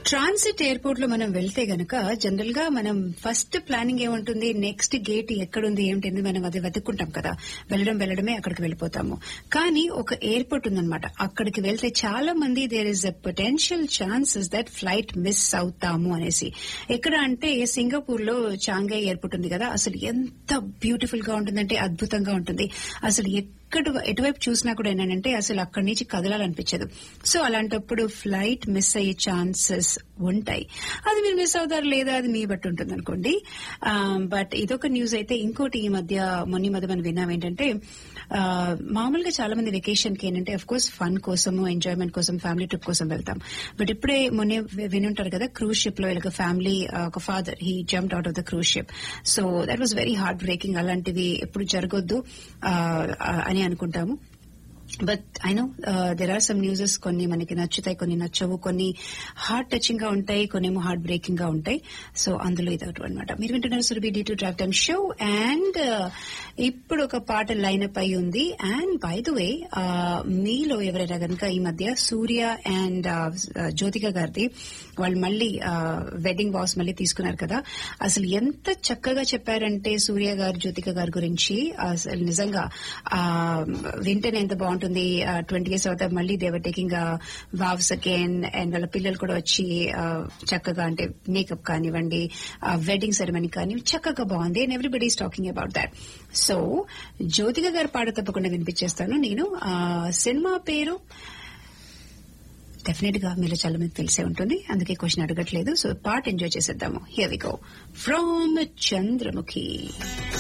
transit airport లో మనం వెళ్తే గనక జనరల్ గా మనం ఫస్ట్ ప్లానింగ్ ఏముంటుంది నెక్స్ట్ గేట్ ఎక్కడుంది ఏమిటి మనం అది వెతుక్కుంటాం కదా వెళ్ళడం వెళ్ళడమే అక్కడికి వెళ్ళిపోతాము కానీ ఒక ఎయిర్పోర్ట్ ఉందన్నమాట అక్కడికి వెళ్తే చాలా మంది there is a potential chances that flight miss అవుతాము అనేసి ఎక్కడ అంటే సింగపూర్ లో చాంగై ఎయిర్పోర్ట్ ఉంది కదా అసలు ఎంత బ్యూటిఫుల్ గా ఉంటుందంటే అద్భుతంగా ఉంటుంది అసలు ఎక్కడ ఎటువైపు చూసినా కూడా ఏంటంటే అసలు అక్కడి నుంచి కదలాలనిపించదు సో అలాంటప్పుడు ఫ్లైట్ మిస్ అయ్యే ఛాన్సెస్ ఉంటాయి అది మీరు మిస్ అవుతారు లేదా అది మీ బట్టి ఉంటుంది అనుకోండి బట్ ఇదొక న్యూస్ అయితే ఇంకోటి ఈ మధ్య మొన్న ఈ మధ్య మనం విన్నాం ఏంటంటే ఆ, మామూలుగా చాలా మంది వెకేషన్ కి ఏంటంటే అఫ్ కోర్స్ ఫన్ కోసము ఎంజాయ్మెంట్ కోసం ఫ్యామిలీ ట్రిప్ కోసం వెళ్తాం బట్ ఇప్పుడే మొన్న విని ఉంటారు కదా క్రూజ్ షిప్ లో వీళ్ళకి ఫ్యామిలీ ఒక father he jumped out of the cruise ship so that was very heartbreaking అలాంటివి ఎప్పుడు జరగొద్దు ఆ, ఆ, అని అనుకుంటాము but I know there are some newses కొన్ని మనకి నచ్చుతాయి కొన్ని నచ్చవు కొన్ని హార్ట్ టచింగ్ గా ఉంటాయి కొన్నేమో హార్ట్ బ్రేకింగ్ గా ఉంటాయి సో అందులో ఇది ఒకటి అనమాట మీరు వింటున్నారు సురభి డి టు డ్రాఫ్ టైమ్ షో అండ్ ఇప్పుడు ఒక పాట లైనప్ అయి ఉంది అండ్ బై ద వే మీలో ఎవరైనా కనుక ఈ మధ్య సూర్య అండ్ జ్యోతిక గారిది వాళ్ళు మళ్ళీ వెడ్డింగ్ వాస్ మళ్ళీ తీసుకున్నారు కదా అసలు ఎంత చక్కగా చెప్పారంటే సూర్య గారు జ్యోతిక గారి గురించి అసలు నిజంగా ఆ, వింటేనే ఎంత బాగుంటుంది ట్వంటీ ఇయర్స్ అవుతా మళ్ళీ they are taking vows again and వాళ్ళ పిల్లలు కూడా వచ్చి ఆ, చక్కగా అంటే మేకప్ కానివ్వండి వెడ్డింగ్ సెరమనీ కానీ చక్కగా బాగుంది and everybody is talking about that so Jyothika గారి పాట తప్పకుండా వినిపించేస్తాను నేను ఆ, సినిమా పేరు డెఫినెట్ గా మీలో చాలా మంది తెలిసే ఉంటుంది అందుకే క్వశ్చన్ అడగట్లేదు సో పాట ఎంజాయ్ చేసేద్దాము here we go from Chandramukhi